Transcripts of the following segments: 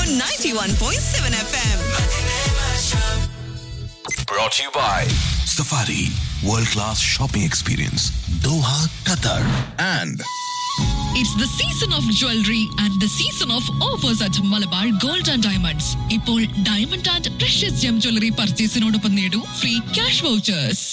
91.7 FM. Brought to you by Safari World Class Shopping Experience Doha, Qatar and It's the season of jewelry and the season of offers at Malabar Gold and Diamonds. ഇപ്പോൾ diamond and precious gem jewellery പർച്ചേസിനോടൊപ്പം നേടൂ free cash vouchers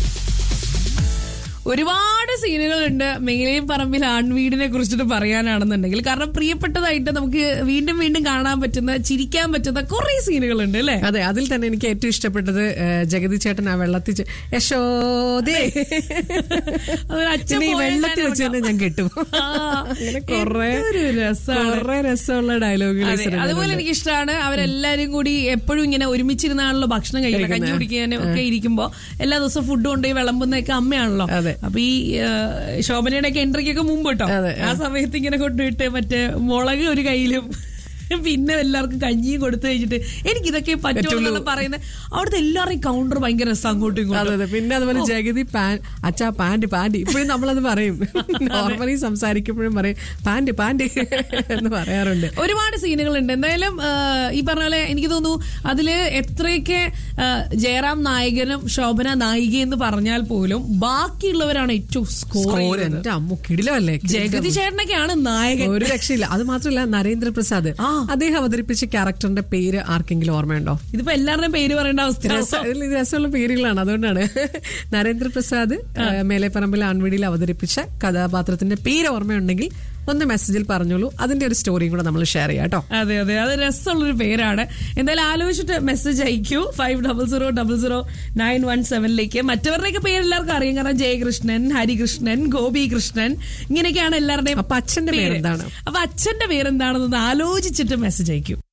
ഒരുപാട് സീനുകളുണ്ട് മേലെയും പറമ്പിൽ ആൺവീടിനെ കുറിച്ചിട്ട് പറയാനാണെന്നുണ്ടെങ്കിൽ കാരണം പ്രിയപ്പെട്ടതായിട്ട് നമുക്ക് വീണ്ടും വീണ്ടും കാണാൻ പറ്റുന്ന ചിരിക്കാൻ പറ്റുന്ന കുറെ സീനുകളുണ്ട് അല്ലേ അതെ അതിൽ തന്നെ എനിക്ക് ഏറ്റവും ഇഷ്ടപ്പെട്ടത് ഏഹ്, ജഗതി ചേട്ടൻ ആ വെള്ളത്തിൽ ചെ- യശോദേ അതൊരു അച്ഛൻ പിന്നെ ഈ പോയ വെള്ളത്തിൽ വെച്ച് തന്നെ ഞാൻ കെട്ടു ആ, അങ്ങനെ കുറെ എന്തൊരു രസാണ്. കുറെ രസമുള്ള ഡയലോഗുകൾ അതെ, അതുപോലെ എനിക്ക് ഇഷ്ടമാണ് അവരെല്ലാരും കൂടി എപ്പോഴും ഇങ്ങനെ ഒരുമിച്ചിരുന്നാണല്ലോ ഭക്ഷണം കഴിക്കുന്നത് കഞ്ഞി കുടിക്കാനും ഒക്കെ ഇരിക്കുമ്പോ എല്ലാ ദിവസവും ഫുഡ് കൊണ്ടുപോയി വിളമ്പുന്നൊക്കെ അമ്മയാണല്ലോ അതെ. അപ്പൊ ഈ ആ, ശോഭനയുടെ ഒക്കെ എൻട്രിക്കൊക്കെ മുമ്പ് കേട്ടോ അതെ, ആ സമയത്ത് ഇങ്ങനെ കൊണ്ടുപോയിട്ട് മറ്റേ മുളക് ഒരു കയ്യിലും പിന്നെ എല്ലാവർക്കും കഞ്ഞിയും കൊടുത്തു കഴിഞ്ഞിട്ട് എനിക്ക് ഇതൊക്കെ പറ്റുള്ളൂ എന്നാണ് പറയുന്നത് അവിടുത്തെ എല്ലാവരുടെയും കൗണ്ടർ ഭയങ്കര രസം അങ്ങോട്ടും അതെ ഇങ്ങോട്ടും അതെ പിന്നെ അതുപോലെ ജഗതി പാൻ അച്ഛാ പാന്റ് പാന്റ് ഇപ്പോഴും നമ്മളത് പറയും നോർമലി സംസാരിക്കുമ്പോഴും പറയും പാന്റ് പാന്റ് എന്ന് പറയാറുണ്ട് ഒരുപാട് സീനുകളുണ്ട് എന്തായാലും ആ, ഈ പറഞ്ഞ പോലെ എനിക്ക് തോന്നുന്നു അതില് എത്രയൊക്കെ ആ, ജയറാം നായകനും ശോഭന നായിക എന്ന് പറഞ്ഞാൽ പോലും ബാക്കിയുള്ളവരാണ് ഏറ്റവും സ്കോർ സ്കോർ എന്റെ അമ്മ കിടിലല്ലേ ജഗതി ചേട്ടനൊക്കെയാണ് നായകൻ ഒരു രക്ഷയില്ല അത് മാത്രമല്ല നരേന്ദ്രപ്രസാദ് ആ. അദ്ദേഹം അവതരിപ്പിച്ച ക്യാരക്ടറിന്റെ പേര് ആർക്കെങ്കിലും ഓർമ്മയുണ്ടോ ഇതിപ്പോ എല്ലാവരുടെയും പേര് പറയേണ്ട അവസ്ഥ രസ- ഇതിൽ രസമുള്ള പേരുകളാണ് അതുകൊണ്ടാണ് നരേന്ദ്രപ്രസാദ് ഏഹ്, മേലെപ്പറമ്പിൽ ആൺവീടിയിൽ അവതരിപ്പിച്ച കഥാപാത്രത്തിന്റെ പേര് ഓർമ്മയുണ്ടെങ്കിൽ ഒന്ന് മെസ്സേജിൽ പറഞ്ഞോളൂ അതിന്റെ ഒരു സ്റ്റോറിയും കൂടെ നമ്മൾ ഷെയർ ചെയ്യാം കേട്ടോ അതെ അതെ അത് രസമുള്ളൊരു പേരാണ് എന്തായാലും ആലോചിച്ചിട്ട് മെസ്സേജ് അയക്കൂ five double zero double zero nine one സെവനിലേക്ക് മറ്റവരുടെയൊക്കെ പേര് എല്ലാവർക്കും അറിയാം കാരണം ജയകൃഷ്ണൻ ഹരികൃഷ്ണൻ ഗോപി കൃഷ്ണൻ ഇങ്ങനെയൊക്കെയാണ് എല്ലാവരുടെയും അപ്പൊ അച്ഛന്റെ പേര്. പേരെന്താണ്? അപ്പൊ അച്ഛന്റെ പേരെന്താണെന്ന് ആലോചിച്ചിട്ട് മെസ്സേജ് അയക്കൂ